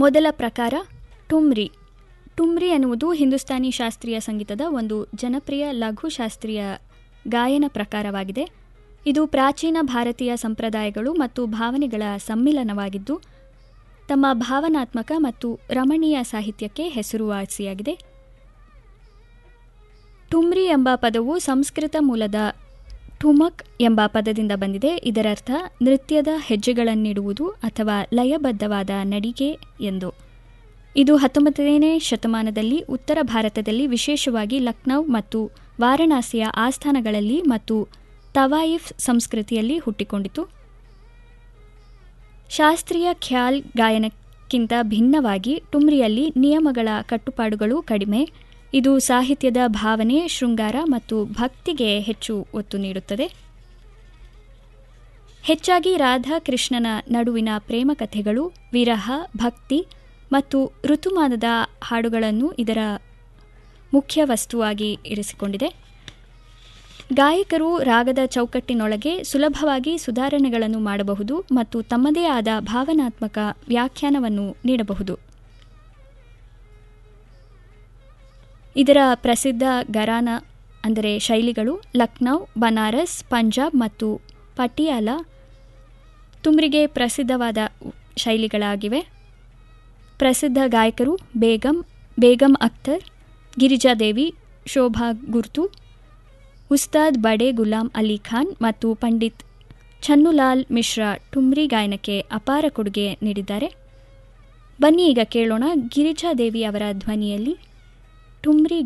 ಮೊದಲ ಪ್ರಕಾರ ಟುಮ್ರಿ ಟುಮ್ರಿ ಎನ್ನುವುದು ಹಿಂದೂಸ್ತಾನಿ ಶಾಸ್ತ್ರೀಯ ಸಂಗೀತದ ಒಂದು ಜನಪ್ರಿಯ ಲಘು ಶಾಸ್ತ್ರೀಯ ಗಾಯನ ಪ್ರಕಾರವಾಗಿದೆ ಇದು ಪ್ರಾಚೀನ ಭಾರತೀಯ ಸಂಪ್ರದಾಯಗಳು ಮತ್ತು ಭಾವನೆಗಳ ಸಮ್ಮಿಲನವಾಗಿದ್ದು ತಮ್ಮ ಭಾವನಾತ್ಮಕ ಮತ್ತು ರಮಣೀಯ ಸಾಹಿತ್ಯಕ್ಕೆ ಹೆಸರುವಾಸಿಯಾಗಿದೆ ಟುಮ್ರಿ ಎಂಬ ಪದವು ಸಂಸ್ಕೃತ ಮೂಲದ ಠುಮಕ್ ಎಂಬ ಪದದಿಂದ ಬಂದಿದೆ ಇದರರ್ಥ ನೃತ್ಯದ ಹೆಜ್ಜೆಗಳನ್ನಿಡುವುದು ಅಥವಾ ಲಯಬದ್ಧವಾದ ನಡಿಗೆ ಎಂದು ಇದು ಹತ್ತೊಂಬತ್ತನೇ ಶತಮಾನದಲ್ಲಿ ಉತ್ತರ ಭಾರತದಲ್ಲಿ ವಿಶೇಷವಾಗಿ ಲಕ್ನೌ ಮತ್ತು ವಾರಣಾಸಿಯ ಆಸ್ಥಾನಗಳಲ್ಲಿ ಮತ್ತು ತವಾಯಿಫ್ ಸಂಸ್ಕೃತಿಯಲ್ಲಿ ಹುಟ್ಟಿಕೊಂಡಿತು ಶಾಸ್ತ್ರೀಯ ಖ್ಯಾಲ್ ಗಾಯನಕ್ಕಿಂತ ಭಿನ್ನವಾಗಿ ಟುಮ್ರಿಯಲ್ಲಿ ನಿಯಮಗಳ ಕಟ್ಟುಪಾಡುಗಳು ಕಡಿಮೆ ಇದು ಸಾಹಿತ್ಯದ ಭಾವನೆ ಶೃಂಗಾರ ಮತ್ತು ಭಕ್ತಿಗೆ ಹೆಚ್ಚು ಒತ್ತು ನೀಡುತ್ತದೆ ಹೆಚ್ಚಾಗಿ ರಾಧಾಕೃಷ್ಣನ ನಡುವಿನ ಪ್ರೇಮ ಕಥೆಗಳು ವಿರಹ ಭಕ್ತಿ ಮತ್ತು ಋತುಮಾನದ ಹಾಡುಗಳನ್ನು ಇದರ ಮುಖ್ಯ ವಸ್ತುವಾಗಿ ಇರಿಸಿಕೊಂಡಿದೆ ಗಾಯಕರು ರಾಗದ ಚೌಕಟ್ಟಿನೊಳಗೆ ಸುಲಭವಾಗಿ ಸುಧಾರಣೆಗಳನ್ನು ಮಾಡಬಹುದು ಮತ್ತು ತಮ್ಮದೇ ಆದ ಭಾವನಾತ್ಮಕ ವ್ಯಾಖ್ಯಾನವನ್ನು ನೀಡಬಹುದು ಇದರ ಪ್ರಸಿದ್ಧ ಗರಾನ ಅಂದರೆ ಶೈಲಿಗಳು ಲಕ್ನೌ ಬನಾರಸ್ ಪಂಜಾಬ್ ಮತ್ತು ಪಟಿಯಾಲ ತುಮ್ರಿಗೆ ಪ್ರಸಿದ್ಧವಾದ ಶೈಲಿಗಳಾಗಿವೆ ಪ್ರಸಿದ್ಧ ಗಾಯಕರು ಬೇಗಂ ಬೇಗಂ ಅಖ್ತರ್ ಗಿರಿಜಾದೇವಿ ಶೋಭಾ ಗುರ್ತು ಉಸ್ತಾದ್ ಬಡೆ ಗುಲಾಂ ಅಲಿ ಖಾನ್ ಮತ್ತು ಪಂಡಿತ್ ಚನ್ನುಲಾಲ್ ಮಿಶ್ರಾ ಟುಮ್ರಿ ಗಾಯನಕ್ಕೆ ಅಪಾರ ಕೊಡುಗೆ ನೀಡಿದ್ದಾರೆ ಬನ್ನಿ ಈಗ ಕೇಳೋಣ ಗಿರಿಜಾದೇವಿ ಅವರ ಧ್ವನಿಯಲ್ಲಿ ಟುಮ್ರಿ